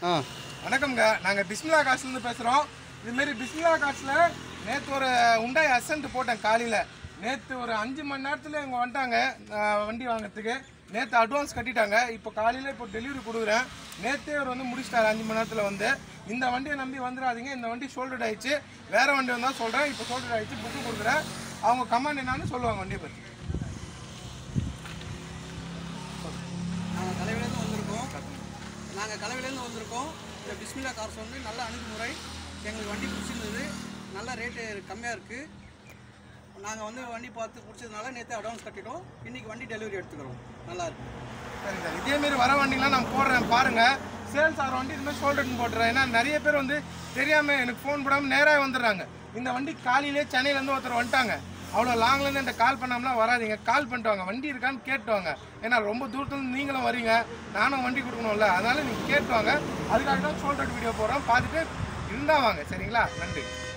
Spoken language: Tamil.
ஆ வணக்கம்ங்க நாங்கள் பிஸ்மிலா காசுலேருந்து பேசுகிறோம் இதுமாரி பிஸ்மிலா காசில் நேற்று ஒரு உண்டாய் அசன்ட் போட்டேன் காலையில் நேற்று ஒரு அஞ்சு மணி நேரத்தில் இவங்க வந்துட்டாங்க ஆஹ் வண்டி வாங்குறதுக்கு நேற்று அட்வான்ஸ் கட்டிட்டாங்க இப்போ காலையில் இப்போ டெலிவரி கொடுக்குறேன் நேற்றே அவர் வந்து முடிச்சிட்டாரு அஞ்சு மணி நேரத்தில் வந்து இந்த வண்டியை நம்பி வந்துடாதீங்க இந்த வண்டி ஷோல்டர் ஆயிடுச்சு வேற வண்டி வந்தால் சொல்கிறேன் இப்போ ஷோல்டர் ஆயிடுச்சு புக்கு கொடுக்குறேன் அவங்க கமெண்ட் என்னன்னு சொல்லுவாங்க வண்டியை பற்றி நாங்கள் கலைவிலேருந்து வந்திருக்கோம் நாங்கள் கலைவிலேருந்து வந்திருக்கோம் இந்த பிஸ்மிலா கார்ஸ் வந்து நல்ல அணுகுமுறை எங்களுக்கு வண்டி பிடிச்சிருந்தது நல்ல ரேட்டு கம்மியாக இருக்குது நாங்கள் வந்து வண்டி பார்த்து பிடிச்சதுனால நேற்று அட்வான்ஸ் கட்டிட்டோம் இன்றைக்கி வண்டி டெலிவரி எடுத்துக்கிறோம் நல்லா இருக்கு சரிங்க சார் இதேமாரி வர வண்டிலாம் நான் போடுறேன் பாருங்க சேல்ஸ் ஆகிற வண்டி இதுமாதிரி ஷோல்டர்னு போட்டுறேன் ஏன்னா நிறைய பேர் வந்து தெரியாமல் எனக்கு ஃபோன் போடாமல் நேராக வந்துடுறாங்க இந்த வண்டி காலையிலே சென்னையிலேருந்து ஒருத்தர் வந்துட்டாங்க அவ்வளோ லாங்லேருந்து என்கிட்ட கால் பண்ணாமலாம் வராதீங்க கால் பண்ணிட்டு வாங்க வண்டி இருக்கான்னு கேட்டு வாங்க ஏன்னா ரொம்ப தூரத்துலேருந்து நீங்களும் வரீங்க நானும் வண்டி கொடுக்கணும்ல அதனால நீங்கள் கேட்டு வாங்க அதுக்காக தான் ஷோல்டர் வீடியோ போடுறோம் பார்த்துட்டு இருந்தால் வாங்க சரிங்களா நன்றி